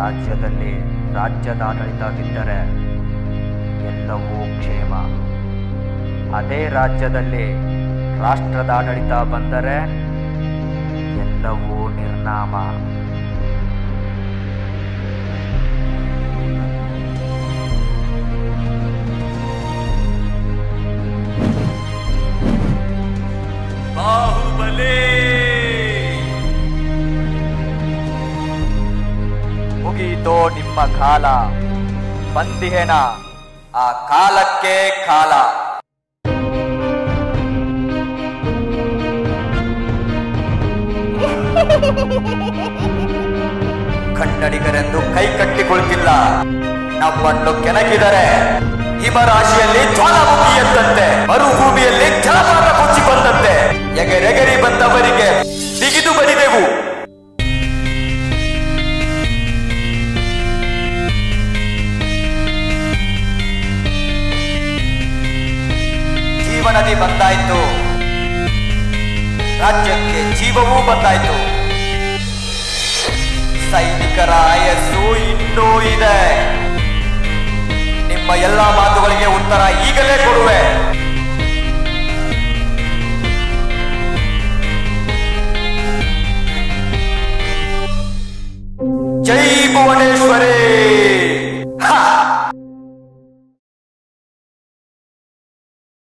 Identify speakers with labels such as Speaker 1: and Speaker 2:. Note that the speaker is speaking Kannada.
Speaker 1: ರಾಜ್ಯದಲ್ಲಿ ರಾಜ್ಯದಾಡಳಿತವಿದ್ದರೆ ಎಲ್ಲವೂ ಕ್ಷೇಮ ಅದೇ ರಾಜ್ಯದಲ್ಲಿ ರಾಷ್ಟ್ರದಾಡಳಿತ ಬಂದರೆ ಎಲ್ಲವೂ ನಿರ್ನಾಮ
Speaker 2: ಬಾಹುಬಲಿ
Speaker 1: ಮುಗೀತೋ ನಿಮ್ಮ ಕಾಲ ಬಂದಿಹೇನ ಆ ಕಾಲಕ್ಕೆ ಕಾಲ ಕನ್ನಡಿಗರೆಂದು ಕೈ ಕಟ್ಟಿಕೊಳ್ತಿಲ್ಲ ನಮ್ಮನ್ನು ಕೆಣಕಿದರೆ ಹಿಮರಾಶಿಯಲ್ಲಿ ಜ್ವಾಲಾಮುಖಿ ಎದ್ದಂತೆ ಮರುಭೂಮಿಯಲ್ಲಿ ಜಲಪಾತ ಕೊಚ್ಚಿ ಬಂದಂತೆ ಎಗರೆಗರಿ ಬಂದವರಿಗೆ ಬಿಗಿದು ಬಡಿದೆವು ಜೀವನದಿ ಬಂದಾಯ್ತು ರಾಜ್ಯಕ್ಕೆ ಜೀವವೂ ಬಂದಾಯ್ತು ಸೈನಿಕರ ಆಯಸ್ಸು ಇನ್ನೂ ಇದೆ ನಿಮ್ಮ ಎಲ್ಲಾ ಮಾತುಗಳಿಗೆ ಉತ್ತರ ಈಗಲೇ ಕೊಡುವೆ